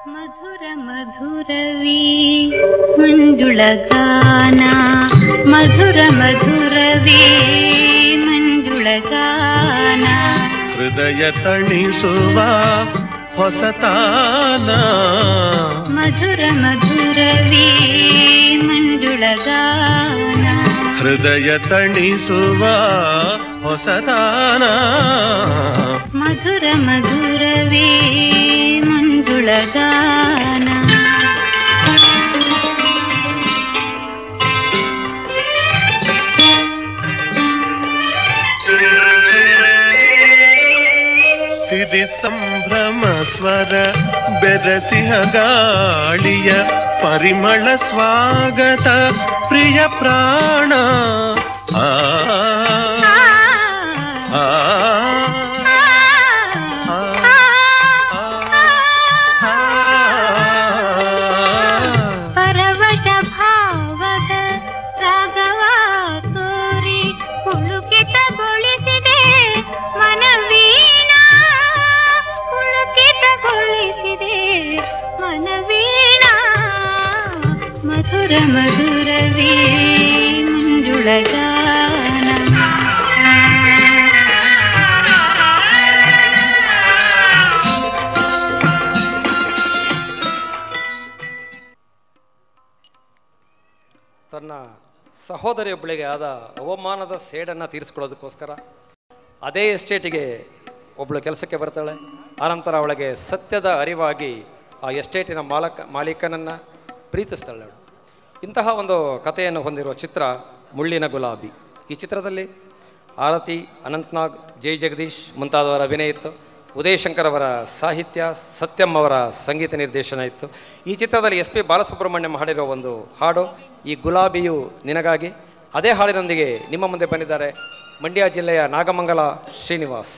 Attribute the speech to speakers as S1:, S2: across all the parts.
S1: ಮಧುರ ಮಧುರವೇ ಮಂಜುಳಗಾನ ಮಧುರ ಮಧುರವೇ ಮಂಜುಳಗಾನ
S2: ಹೃದಯ ತಣಿಸುವ ಹೊಸತಾನ
S1: ಮಧುರ ಮಧುರವೇ ಮಂಜುಳಗಾನ
S2: ಹೃದಯ ತಣಿಸುವ ಹೊಸತಾನ
S1: ಮಧುರ ಮಧುರವೇ ಮಂಜುಳಗಾನ
S2: ಸಿರಿ ಸಂಭ್ರಮ ಸ್ವರ ಬೆರಸಿಹ ಗಾಳಿಯ ಪರಿಮಳ ಸ್ವಾಗತ ಪ್ರಿಯ ಪ್ರಾಣ ಆ ಆ, ಆ,
S1: ಪರವಶ ಭಾವದ ರಾಗವ ತೋರಿ ಪುಳುಕಿತಗೊಳಿಸಿದೆ ಮನವೀಣ ಪುಳುಕಿತಗೊಳಿಸಿದೆ ಮನವೀಣ ಮಧುರ ಮಧುರವೇ ಮಂಜುಳಗಾನ
S3: ತನ್ನ ಸಹೋದರಿಯೊಬ್ಬಳಿಗೆ ಆದ ಅವಮಾನದ ಸೇಡನ್ನು ತೀರಿಸ್ಕೊಳ್ಳೋದಕ್ಕೋಸ್ಕರ ಅದೇ ಎಸ್ಟೇಟಿಗೆ ಒಬ್ಬಳು ಕೆಲಸಕ್ಕೆ ಬರ್ತಾಳೆ ಆನಂತರ ಅವಳಿಗೆ ಸತ್ಯದ ಅರಿವಾಗಿ ಆ ಎಸ್ಟೇಟಿನ ಮಾಲಕ ಮಾಲೀಕನನ್ನು ಪ್ರೀತಿಸ್ತಾಳೆ ಅವಳು ಇಂತಹ ಒಂದು ಕಥೆಯನ್ನು ಹೊಂದಿರುವ ಚಿತ್ರ ಮುಳ್ಳಿನ ಗುಲಾಬಿ ಈ ಚಿತ್ರದಲ್ಲಿ ಆರತಿ ಅನಂತ್ನಾಗ್ ಜೈ ಜಗದೀಶ್ ಮುಂತಾದವರ ಅಭಿನಯ ಇತ್ತು ಉದಯ್ ಶಂಕರ್ ಅವರ ಸಾಹಿತ್ಯ ಸತ್ಯಂ ಅವರ ಸಂಗೀತ ನಿರ್ದೇಶನ ಇತ್ತು ಈ ಚಿತ್ರದಲ್ಲಿ ಎಸ್ ಪಿ ಬಾಲಸುಬ್ರಹ್ಮಣ್ಯಂ ಹಾಡಿರೋ ಒಂದು ಹಾಡು ಈ ಗುಲಾಬಿಯು ನಿನಗಾಗಿ ಅದೇ ಹಾಡಿನೊಂದಿಗೆ ನಿಮ್ಮ ಮುಂದೆ ಬಂದಿದ್ದಾರೆ ಮಂಡ್ಯ ಜಿಲ್ಲೆಯ ನಾಗಮಂಗಲ ಶ್ರೀನಿವಾಸ್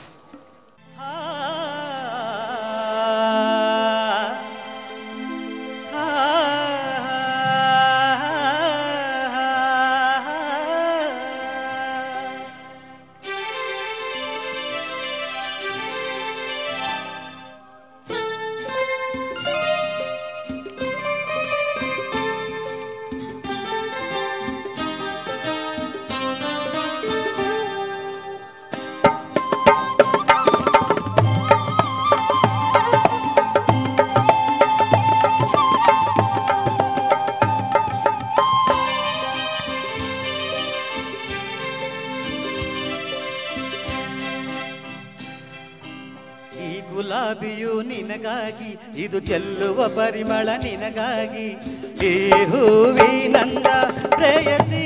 S4: ಈ ಗುಲಾಬಿಯು ನಿನಗಾಗಿ ಇದು ಚೆಲ್ಲುವ ಪರಿಮಳ ನಿನಗಾಗಿ ಈ ಹೂವಿನಂದ ಪ್ರೇಯಸಿ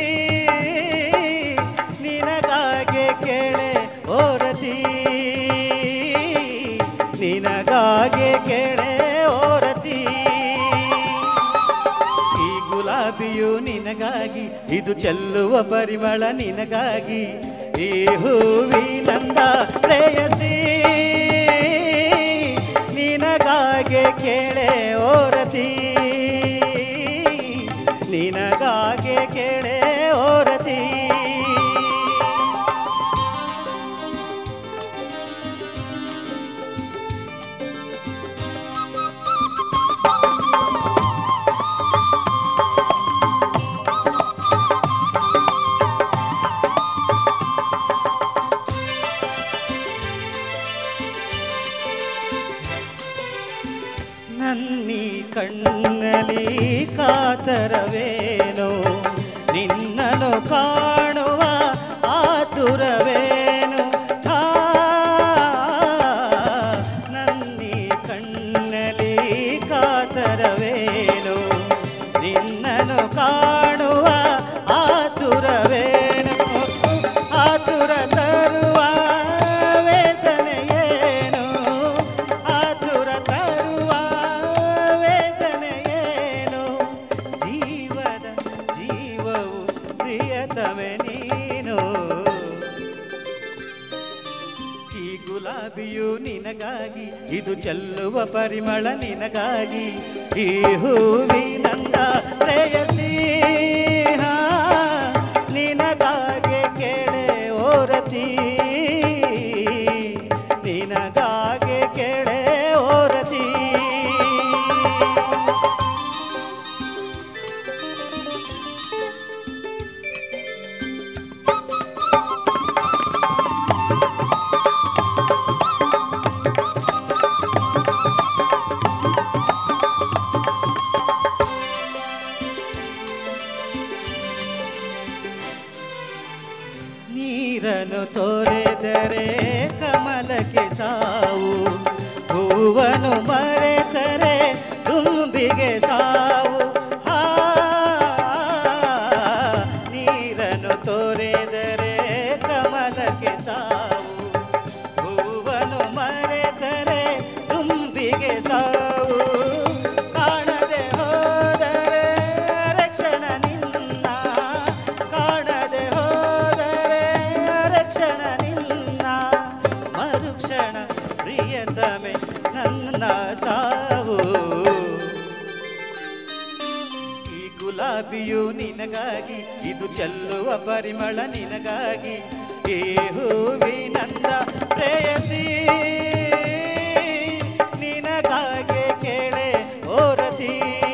S4: ನಿನಗಾಗೆ ಕೇಳೆ ಓರತಿ ನಿನಗಾಗೆ ಕೇಳೆ ಓರತಿ ಈ ಗುಲಾಬಿಯು ನಿನಗಾಗಿ ಇದು ಚೆಲ್ಲುವ ಪರಿಮಳ ನಿನಗಾಗಿ ಈ ಹೂವಿನಂದ ಪ್ರೇಯಸಿ ನಿನಗಾಗೆ ಕೇಳೆ ಓರತಿ ನಿನಗಾಗೆ ಕೇಳೆ ಓರತಿ ನನ್ನಿ ಕಣ್ಣಲಿ ಕಾತರವೇನೋ ನಿನ್ನನು ಕಾಣುವ ಆತುರವೇನು ಆ, ನನ್ನಿ ಕಣ್ಣಲಿ ಕಾತರವೇನು ನಿನ್ನನು ಕಾಣುವ ಆತುರವೇನು ಆತುರ ತರುವ ವೇದನೆಯೇನು ಆತುರ ತರುವ ವೇದನೆಯೇನು ಜೀವದ ಜೀವವು ಪ್ರಿಯತಮೆ ನೀನು ಈ ಗುಲಾಬಿಯು ನಿನಗಾಗಿ ಇದು ಚೆಲ್ಲುವ ಪರಿಮಳ ನಿನಗಾಗಿ ಈ ಹೂವಿನಂದ ಪ್ರೇಯಸಿ ಹಾ, ನಿನಗಾಗೆ ಕೇಳೆ ಓರತಿ ನಿನಗಾಗೆ ಕೇಳೆ ಓರತಿ ಹೂವನು ಮರೆತರೆ ತುಂಬಿಗೆ ಸಾವು ಹಾ ನೀರನ್ನು ತೋರೆದರೆ ಕಮಲಕ್ಕೆ ಸಾವು ಹೂವನು ಮರೆತರೆ ತುಂಬಿಗೆ ಸಾವು ಕಾಣದೆ ಹೋದರೆ ರಕ್ಷಣ ನಿನ್ನ ಕಾಣದೆ ಹೋದರೆ ರಕ್ಷಣ ನಿನ್ನ ಮರುಕ್ಷಣ ಪ್ರಿಯತಮೆ ನನ್ನ ಸಾವು ಈ ಗುಲಾಬಿಯು ನಿನಗಾಗಿ ಇದು ಚೆಲ್ಲುವ ಪರಿಮಳ ನಿನಗಾಗಿ ಈ ಹೂವಿನಂದ ಪ್ರೇಯಸಿ ನಿನಗಾಗೆ ಕೇಳೆ ಓರತಿ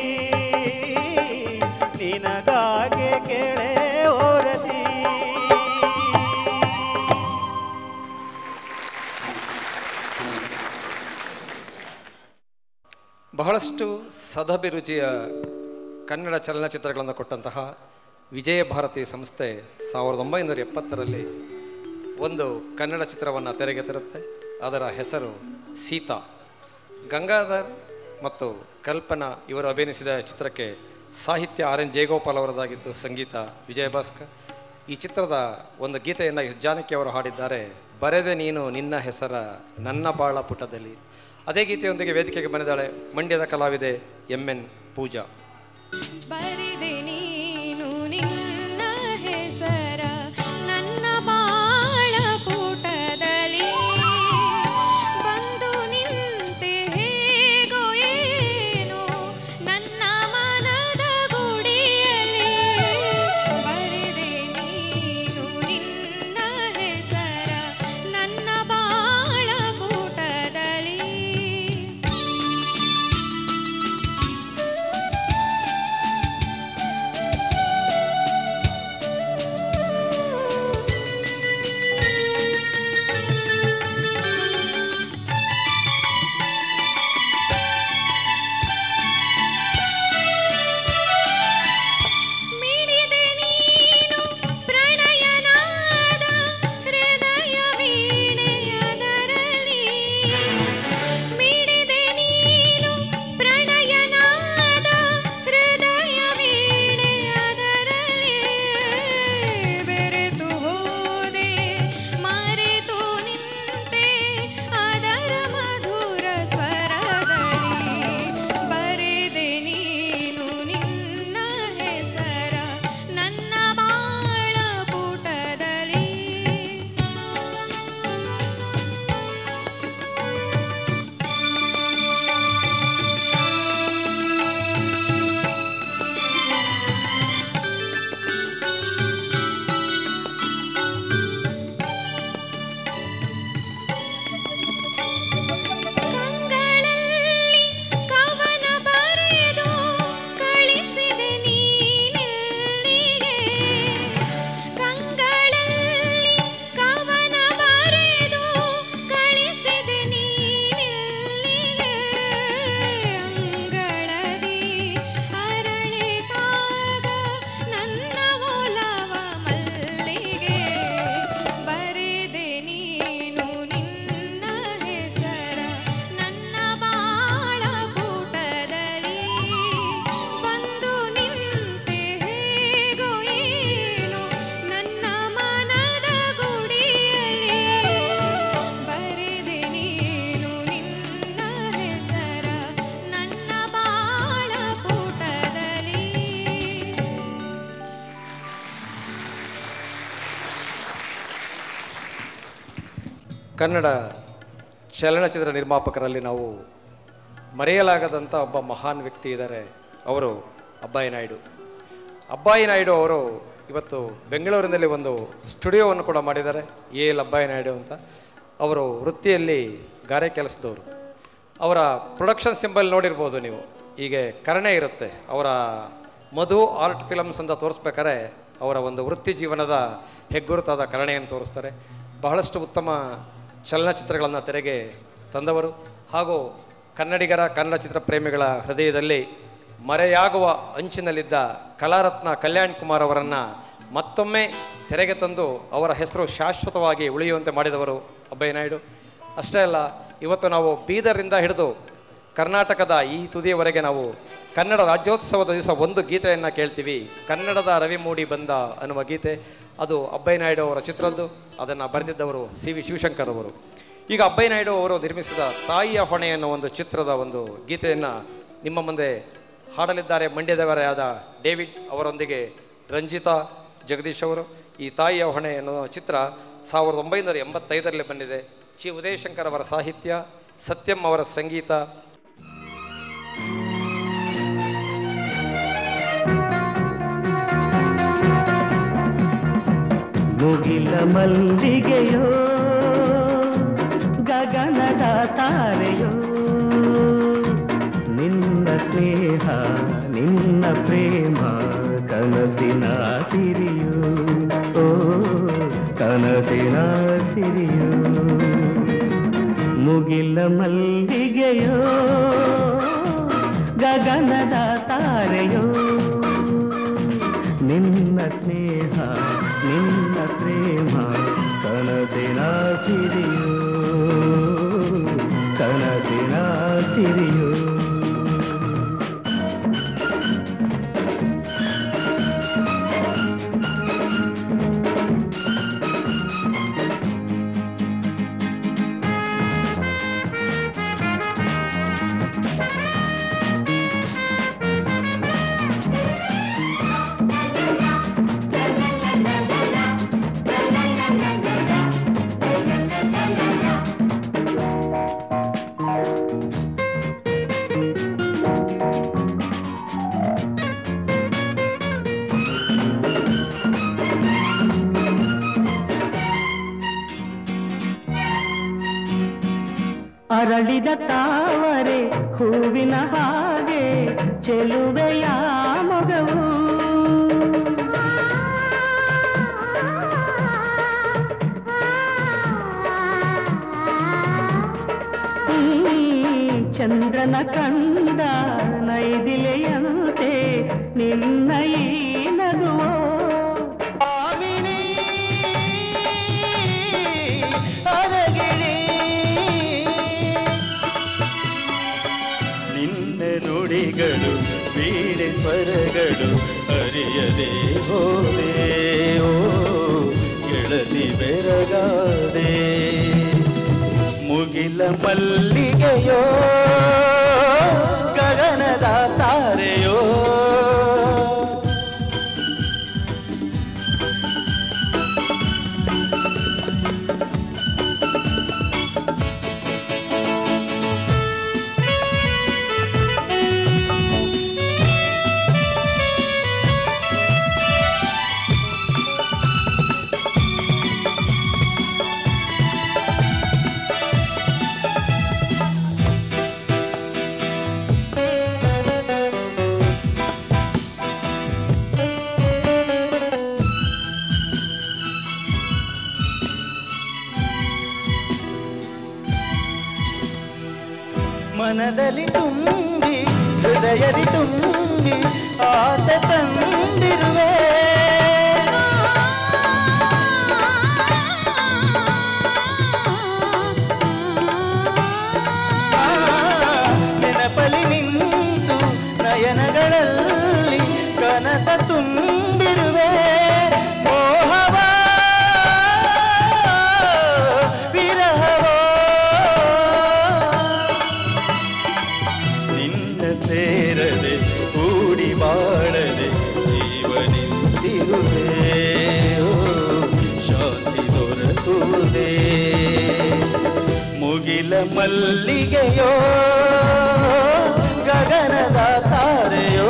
S4: ನಿನಗಾಗೆ ಕೇಳೆ ಓರತಿ
S3: ಬಹಳಷ್ಟು ಸದಭಿರುಚಿಯ ಕನ್ನಡ ಚಲನಚಿತ್ರಗಳನ್ನು ಕೊಟ್ಟಂತಹ ವಿಜಯ ಭಾರತಿ ಸಂಸ್ಥೆ ಸಾವಿರದ ಒಂಬೈನೂರ ಎಪ್ಪತ್ತರಲ್ಲಿ ಒಂದು ಕನ್ನಡ ಚಿತ್ರವನ್ನು ತೆರೆಗೆ ತರುತ್ತೆ ಅದರ ಹೆಸರು ಸೀತಾ ಗಂಗಾಧರ್ ಮತ್ತು ಕಲ್ಪನಾ ಇವರು ಅಭಿನಯಿಸಿದ ಚಿತ್ರಕ್ಕೆ ಸಾಹಿತ್ಯ ಆರ್ ಎನ್ ಜಯಗೋಪಾಲ್ ಅವರದಾಗಿತ್ತು ಸಂಗೀತ ವಿಜಯ ಭಾಸ್ಕರ್ ಈ ಚಿತ್ರದ ಒಂದು ಗೀತೆಯನ್ನು ಎಸ್ ಜಾನಕಿ ಅವರು ಹಾಡಿದ್ದಾರೆ ಬರೆದೆ ನೀನು ನಿನ್ನ ಹೆಸರ ನನ್ನ ಬಾಳ ಪುಟದಲ್ಲಿ ಅದೇ ಗೀತೆಯೊಂದಿಗೆ ವೇದಿಕೆಗೆ ಬಂದಿದ್ದಾಳೆ ಮಂಡ್ಯದ ಕಲಾವಿದೆ ಎಂ ಎನ್ ಪೂಜಾ
S1: ಬರೆದೆ ನೀನು ನಿನ್ನ ಹೆಸರ ನನ್ನ ಬಾಳ ಪುಟದಲ್ಲಿ ಬಂದು ನಿಂತೆ ಹೇಗೋ ಏನು ನನ್ನ ಮನದ ಗುಡಿಯಲ್ಲಿ ಬರೆದೆ ನೀನು ನಿನ್ನ ಹೆಸರ ನನ್ನ ಬಾಳ ಪುಟದಲ್ಲಿ ಮಿಡಿದೆ ನೀನು ಪ್ರಣಯನಾದ ಹೃದಯ ವೀಣೆಯದರಲಿ ಮಿಡಿದೆ ನೀನು ಪ್ರಣಯನಾದ ಹೃದಯ ವೀಣೆಯದರಲಿ ಬೆರೆತು ಹೋದೆ ಮರೆತು ನಿಂತೆ ಅದರ ಮಧುರ ಸ್ವರದಲ್ಲಿ ಬರೆದೆ ನೀನು ನಿನ್ನ ಹೆಸರ ನನ್ನ ಬಾಳ ಪುಟದಲ್ಲಿ ಕಂಗಳಲ್ಲಿ ಕವನ ಬರೆದು ಕಳಿಸಿದೆ ನೀನೆಲ್ಲಿಗೆ ಕಂಗಳಲ್ಲಿ ಕವನ ಬರೆದು ಕಳಿಸಿದೆ ನೀನೆಲ್ಲಿಗೆ ಅಂಗಳದಿ ಅರಳಿದಾಗ ನನ್ನ ಒಲವ ಮಲ್ಲಿಗೆ ಬರೆದೆ ನೀನು ನಿನ್ನ ಹೆಸರ ನನ್ನ ಬಾಳ ಪುಟದಲ್ಲಿ ಬಂದು ನಿಂತೆ ಹೇಗೋ ಏನು ನನ್ನ ಮನದ ಗುಡಿಯಲ್ಲಿ ಬರೆದೆ ನೀನು ನಿನ್ನ ಹೆಸರ ನನ್ನ ಬಾಳ ಪುಟದಲ್ಲಿ
S3: ಕನ್ನಡ ಚಲನಚಿತ್ರ ನಿರ್ಮಾಪಕರಲ್ಲಿ ನಾವು ಮರೆಯಲಾಗದಂಥ ಒಬ್ಬ ಮಹಾನ್ ವ್ಯಕ್ತಿ ಇದ್ದಾರೆ ಅವರು ಅಬ್ಬಾಯಿ ನಾಯ್ಡು ಅಬ್ಬಾಯಿ ನಾಯ್ಡು ಅವರು ಇವತ್ತು ಬೆಂಗಳೂರಿನಲ್ಲಿ ಒಂದು ಸ್ಟುಡಿಯೋವನ್ನು ಕೂಡ ಮಾಡಿದ್ದಾರೆ ಎ ಎಲ್ ಅಬ್ಬಾಯಿ ನಾಯ್ಡು ಅಂತ ಅವರು ವೃತ್ತಿಯಲ್ಲಿ ಗಾರೆ ಕೆಲಸದವರು ಅವರ ಪ್ರೊಡಕ್ಷನ್ ಸಿಂಬಲ್ ನೋಡಿರ್ಬೋದು ನೀವು ಹೀಗೆ ಕರ್ಣೆ ಇರುತ್ತೆ ಅವರ ಮಧು ಆರ್ಟ್ ಫಿಲಮ್ಸ್ ಅಂತ ತೋರಿಸ್ಬೇಕಾದ್ರೆ ಅವರ ಒಂದು ವೃತ್ತಿ ಜೀವನದ ಹೆಗ್ಗುರುತಾದ ಕರುಣೆಯನ್ನು ತೋರಿಸ್ತಾರೆ ಬಹಳಷ್ಟು ಉತ್ತಮ ಚಲನಚಿತ್ರಗಳನ್ನು ತೆರೆಗೆ ತಂದವರು ಹಾಗೂ ಕನ್ನಡಿಗರ ಕನ್ನಡ ಚಿತ್ರ ಪ್ರೇಮಿಗಳ ಹೃದಯದಲ್ಲಿ ಮರೆಯಾಗುವ ಅಂಚಿನಲ್ಲಿದ್ದ ಕಲಾರತ್ನ ಕಲ್ಯಾಣ್ ಕುಮಾರ್ ಅವರನ್ನು ಮತ್ತೊಮ್ಮೆ ತೆರೆಗೆ ತಂದು ಅವರ ಹೆಸರು ಶಾಶ್ವತವಾಗಿ ಉಳಿಯುವಂತೆ ಮಾಡಿದವರು ಅಬ್ಬಯ್ಯ ನಾಯ್ಡು ಅಷ್ಟೇ ಅಲ್ಲ ಇವತ್ತು ನಾವು ಬೀದರಿಂದ ಹಿಡಿದು ಕರ್ನಾಟಕದ ಈ ತುದಿಯವರೆಗೆ ನಾವು ಕನ್ನಡ ರಾಜ್ಯೋತ್ಸವದ ದಿವಸ ಒಂದು ಗೀತೆಯನ್ನು ಕೇಳ್ತೀವಿ ಕನ್ನಡದ ರವಿ ಮೂಡಿ ಬಂದ ಅನ್ನುವ ಗೀತೆ ಅದು ಅಬ್ಬಯ್ಯನಾಯ್ಡು ಅವರ ಚಿತ್ರದ್ದು ಅದನ್ನು ಬರೆದಿದ್ದವರು ಸಿ ವಿ ಶಿವಶಂಕರ್ ಅವರು ಈಗ ಅಬ್ಬಯ್ಯನಾಯ್ಡು ಅವರು ನಿರ್ಮಿಸಿದ ತಾಯಿಯ ಹೊಣೆ ಅನ್ನೋ ಒಂದು ಚಿತ್ರದ ಒಂದು ಗೀತೆಯನ್ನು ನಿಮ್ಮ ಮುಂದೆ ಹಾಡಲಿದ್ದಾರೆ ಮಂಡ್ಯದವರೇ ಆದ ಡೇವಿಡ್ ಅವರೊಂದಿಗೆ ರಂಜಿತಾ ಜಗದೀಶ್ ಅವರು ಈ ತಾಯಿಯ ಹೊಣೆ ಅನ್ನೋ ಚಿತ್ರ ಸಾವಿರದ ಒಂಬೈನೂರ ಎಂಬತ್ತೈದರಲ್ಲಿ ಬಂದಿದೆ ಚಿ ಉದಯಶಂಕರ್ ಅವರ ಸಾಹಿತ್ಯ ಸತ್ಯಂ ಅವರ ಸಂಗೀತ
S5: ಮುಗಿಲ ಮಲ್ಲಿಗೆಯೋ ಗಗನದ ತಾರೆಯೋ ನಿನ್ನ ಸ್ನೇಹ ನಿನ್ನ ಪ್ರೇಮ ಕನಸಿನ ಸಿರಿಯೋ ಓ ಕನಸಿನ ಸಿರಿಯೋ ಮುಗಿಲ ಮಲ್ಲಿಗೆಯೋ ಗಗನದ ತಾರೆಯೋ ನಿನ್ನ ಸ್ನೇಹ ನಿನ್ನ ಪ್ರೇಮ ಕನಸಿನ ಸಿರಿಯೋ ಕನಸಿನ ಸಿರಿಯೋ ಅರಳಿದ ತಾವರೆ ಹೂವಿನ ಹಾಗೆ ಚೆಲುವೆಯ ಮೊಗವು ಹ್ಮ್, ಚಂದ್ರನ ಕಂಡ ನೈದಿಲೆಯಂತೆ ನಿನ್ನ ಈ ನಗುವೋ
S4: ಆವಿನಿ ಅರಗಿಣಿ ನಿನ್ನ ನುಡಿಗಳು ವೀಣೆ ಸ್ವರಗಳು ಅರಿಯದೆ ಹೋದೆ ಓ ಗೆಳತಿ ಬೆರಗಾದೆ ಮುಗಿಲ ಮಲ್ಲಿಗೆಯೋ ಗಗನದ ತಾರೆಯೋ ಮನದಲ್ಲಿ ತುಂಬಿ ಹೃದಯದಿ ತುಂಬಿ ಆಸೆ ತಂದಿರುವೆ ಆ, ನೆನಪಲಿ ನಿಂತು ನಯನಗಳಲ್ಲಿ ಕನಸ ತುಂಬಿರುವೆ ಮೋಹವ ವಿರಹವೋ ನಿನ್ನ ಸೇರದೆ ಕೂಡಿ ಬಾಳದೆ ಜೀವನಿಂದಿರುವೆ ಓ, ಶಾಂತಿ ದೊರಕುವುದೇ ಮುಗಿಲ ಮಲ್ಲಿಗೆಯೋ ಗಗನದ ತಾರೆಯೋ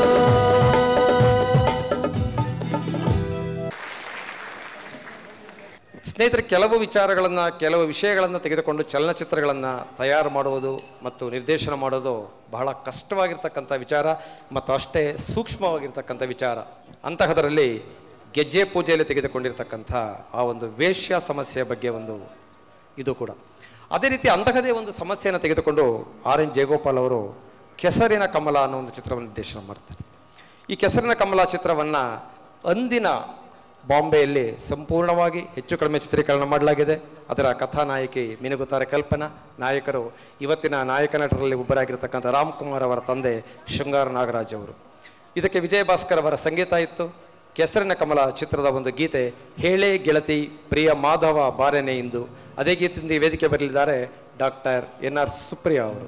S3: ಸ್ನೇಹಿತರೆ ಕೆಲವು ವಿಚಾರಗಳನ್ನು ಕೆಲವು ವಿಷಯಗಳನ್ನು ತೆಗೆದುಕೊಂಡು ಚಲನಚಿತ್ರಗಳನ್ನು ತಯಾರು ಮಾಡುವುದು ಮತ್ತು ನಿರ್ದೇಶನ ಮಾಡೋದು ಬಹಳ ಕಷ್ಟವಾಗಿರ್ತಕ್ಕಂಥ ವಿಚಾರ ಮತ್ತು ಅಷ್ಟೇ ಸೂಕ್ಷ್ಮವಾಗಿರ್ತಕ್ಕಂಥ ವಿಚಾರ ಅಂತಹದರಲ್ಲಿ ಗೆಜ್ಜೆ ಪೂಜೆಯಲ್ಲಿ ತೆಗೆದುಕೊಂಡಿರ್ತಕ್ಕಂಥ ಆ ಒಂದು ವೇಶ್ಯ ಸಮಸ್ಯೆಯ ಬಗ್ಗೆ ಒಂದು ಇದು ಕೂಡ ಅದೇ ರೀತಿ ಅಂತಹದೇ ಒಂದು ಸಮಸ್ಯೆಯನ್ನು ತೆಗೆದುಕೊಂಡು ಆರ್ ಎನ್ ಜಯಗೋಪಾಲ್ ಅವರು ಕೆಸರಿನ ಕಮಲ ಅನ್ನೋ ಒಂದು ಚಿತ್ರವನ್ನು ನಿರ್ದೇಶನ ಮಾಡ್ತಾರೆ ಈ ಕೆಸರಿನ ಕಮಲ ಚಿತ್ರವನ್ನು ಅಂದಿನ ಬಾಂಬೆಯಲ್ಲಿ ಸಂಪೂರ್ಣವಾಗಿ ಹೆಚ್ಚು ಕಡಿಮೆ ಚಿತ್ರೀಕರಣ ಮಾಡಲಾಗಿದೆ ಅದರ ಕಥಾನಾಯಕಿ ಮಿನುಗುತ್ತಾರೆ ಕಲ್ಪನಾ ನಾಯಕರು ಇವತ್ತಿನ ನಾಯಕ ನಟರಲ್ಲಿ ಒಬ್ಬರಾಗಿರ್ತಕ್ಕಂಥ ರಾಮ್ಕುಮಾರ್ ಅವರ ತಂದೆ ಶೃಂಗಾರ ನಾಗರಾಜ್ ಅವರು ಇದಕ್ಕೆ ವಿಜಯ ಭಾಸ್ಕರ್ ಅವರ ಸಂಗೀತ ಇತ್ತು ಕೆಸರಿನ ಕಮಲ ಚಿತ್ರದ ಒಂದು ಗೀತೆ ಹೇಳೇ ಗೆಳತಿ ಪ್ರಿಯ ಮಾಧವ ಬಾರೆನೆ ಇಂದು ಅದೇ ಗೀತೆಯಿಂದ ಈ ವೇದಿಕೆ ಬರಲಿದ್ದಾರೆ ಡಾಕ್ಟರ್ ಎನ್ ಆರ್ ಸುಪ್ರಿಯಾ ಅವರು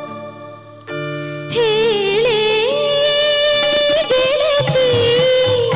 S1: ಹೇಳಿ ಗೆಳತಿ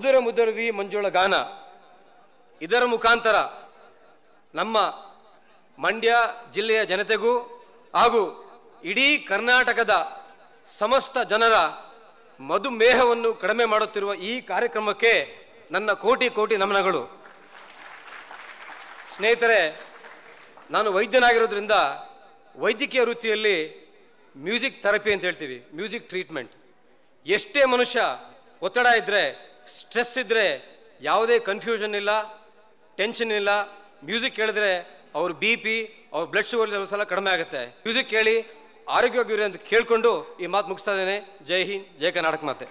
S3: ಮಧುರ ಮುದುರವಿ ಮಂಜುಳ ಗಾನ ಇದರ ಮುಖಾಂತರ ನಮ್ಮ ಮಂಡ್ಯ ಜಿಲ್ಲೆಯ ಜನತೆಗೂ ಹಾಗೂ ಇಡೀ ಕರ್ನಾಟಕದ ಸಮಸ್ತ ಜನರ ಮಧುಮೇಹವನ್ನು ಕಡಿಮೆ ಮಾಡುತ್ತಿರುವ ಈ ಕಾರ್ಯಕ್ರಮಕ್ಕೆ ನನ್ನ ಕೋಟಿ ಕೋಟಿ ನಮನಗಳು ಸ್ನೇಹಿತರೆ ನಾನು ವೈದ್ಯನಾಗಿರೋದ್ರಿಂದ ವೈದ್ಯಕೀಯ ವೃತ್ತಿಯಲ್ಲಿ ಮ್ಯೂಸಿಕ್ ಥೆರಪಿ ಅಂತ ಹೇಳ್ತೀವಿ ಮ್ಯೂಸಿಕ್ ಟ್ರೀಟ್ಮೆಂಟ್ ಎಷ್ಟೇ ಮನುಷ್ಯ ಒತ್ತಡ ಇದ್ದರೆ ಸ್ಟ್ರೆಸ್ ಇದ್ದರೆ ಯಾವುದೇ ಕನ್ಫ್ಯೂಷನ್ ಇಲ್ಲ ಟೆನ್ಷನ್ ಇಲ್ಲ ಮ್ಯೂಸಿಕ್ ಕೇಳಿದ್ರೆ ಅವ್ರ ಬಿ ಪಿ ಅವ್ರ ಬ್ಲಡ್ ಶುಗರ್ ಲೆವೆಲ್ಸ್ ಎಲ್ಲ ಕಡಿಮೆ ಆಗುತ್ತೆ ಮ್ಯೂಸಿಕ್ ಕೇಳಿ ಆರೋಗ್ಯವಾಗಿರಿ ಅಂತ ಕೇಳಿಕೊಂಡು ಈ ಮಾತು ಮುಗಿಸ್ತಾ ಇದ್ದೇನೆ ಜೈ ಹಿಂದ್ ಜೈ ಕರ್ನಾಟಕ ಮಾತೆ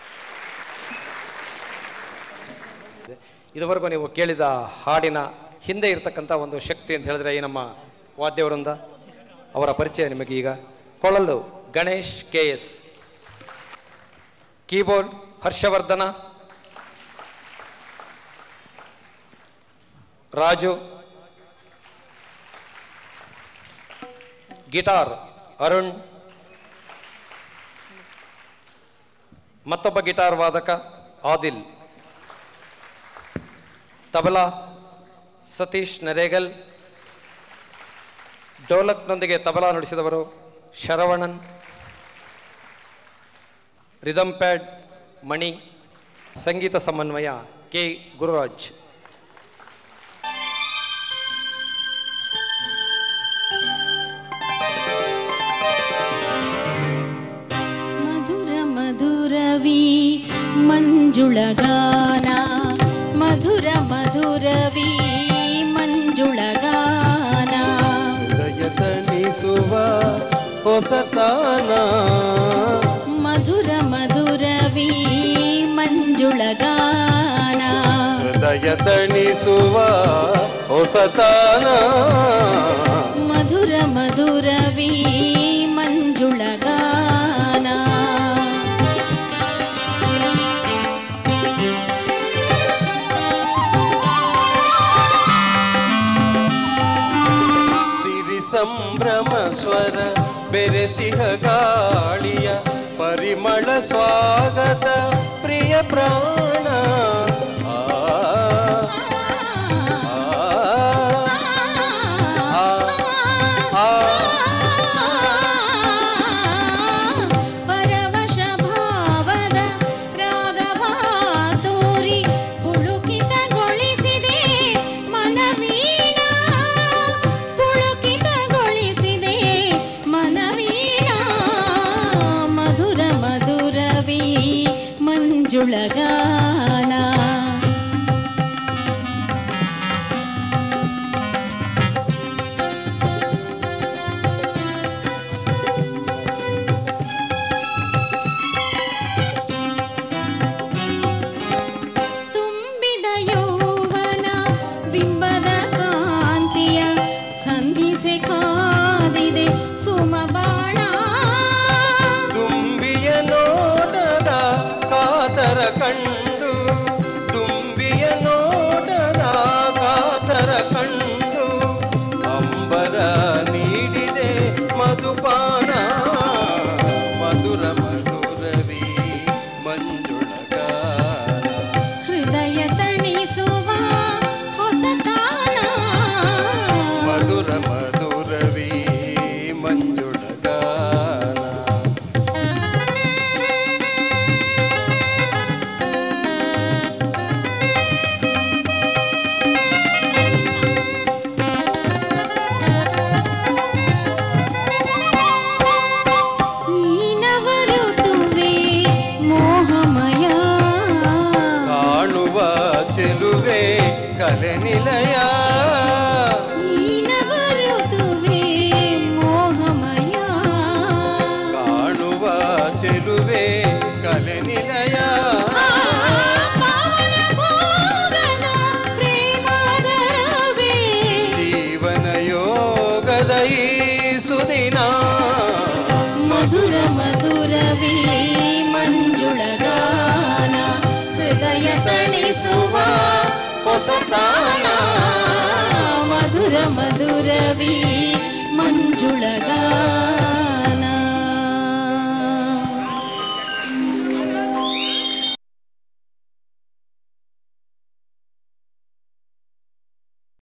S3: ಇದುವರೆಗೂ ನೀವು ಕೇಳಿದ ಹಾಡಿನ ಹಿಂದೆ ಇರತಕ್ಕಂಥ ಒಂದು ಶಕ್ತಿ ಅಂತ ಹೇಳಿದ್ರೆ ಈ ನಮ್ಮ ವಾದ್ಯವೃಂದ ಅವರ ಪರಿಚಯ ನಿಮಗೆ ಈಗ ಕೊಳಲು Ganesh K S keyboard Harshavardhana Raju guitar Arun ಮತ್ತೊಬ್ಬ ಗಿಟಾರ್ ವಾದಕ ಆದಿಲ್ ತಬಲಾ ಸತೀಶ್ ನರೇಗಲ್ ಡೋಲಕ್ನೊಂದಿಗೆ ತಬಲಾ ನುಡಿಸಿದವರು ಶರವಣನ್ ರಿದಮ್ ಪ್ಯಾಡ್ ಮಣಿ ಸಂಗೀತ ಸಮನ್ವಯ ಕೆ ಗುರುರಾಜ್
S6: ಮಧುರ ಮಧುರವಿ ಮಂಜುಳಗಾನ ಮಧುರ ಮಧುರವಿ ಮಂಜುಳಗಾನ
S2: ಹೃದಯ ತಣಿಸುವ ಹೊಸತಾನ
S6: ಮಧುರ ಮಧುರವಿ ಮಂಜುಳಗಾನ
S2: ಹೃದಯ ತಣಿಸುವ ಹೊಸತಾನ
S6: ಮಧುರ ಮಧುರವಿ ಮಂಜುಳಗಾನ
S2: ಸಿರಿ ಸಂಭ್ರಮ ಸ್ವರ ಬೆರೆಸಿಹ ಗಾಳಿಯ ಪರಿಮಳ ಸ್ವಾಗತ ಪ್ರಿಯ ಪ್ರಾಣ ಆ, ಆ, ಆ, ಆ.
S6: ಪರವಶ ಭಾವದ ರಾಗವ ತೋರಿ ಪುಳುಕಿತಗೊಳಿಸಿದೆ ಮನವೀಣ ಪುಳುಕಿತಗೊಳಿಸಿದೆ ಮನವೀಣ ಮಧುರ ಮಧುರವಿ ಮಂಜುಳಗಾನ ತುಂಬಿದ ಯೌವನ ಬಿಂಬದ ಕಾಂತಿಯ ಸಂಧಿಸೆ ಕಾದಿದೆ ಸುಮಬಾಣ
S2: ತುಂಬಿಯ ನೋಟದ ಕಾತರ ಕಂಡು ತುಂಬಿಯ ನೋಟದ ಕಾತರ ಕಂಡು ಅಂಬರ ನೀಡಿದೆ ಮಧುಪಾನ ಮಧುರ ಮಧುರವಿ ಮಂಜುಳಗಾನ
S6: ಹೃದಯ ತಣಿಸುವ ಹೊಸತಾನ
S2: ಮಧುರ ಮಧುರವಿ ಮಂಜುಳಗಾನ
S6: ನೀನವರುತುವೆ ಮೋಹಮಯ
S2: ಕಾಣುವ ಚೆಲುವೆ ಕಲೆ ನಿಲಯ
S6: ನೀನವರುತುವೆ ಮೋಹಮಯ
S2: ಕಾಣುವ ಚೆಲುವೆ ಕಲೆ ನಿಲಯ
S6: ಪಾವನ ಭೋಗದ ಪ್ರೇಮಾದರವೇ
S2: ಜೀವನ ಯೋಗದ ಈ ಸುದಿನ
S6: ಮಧುರ ಮಧುರವೇ ಮಂಜುಳಗಾನ ಹೃದಯ ತಣಿಸುವ
S2: ಹೊಸತಾನ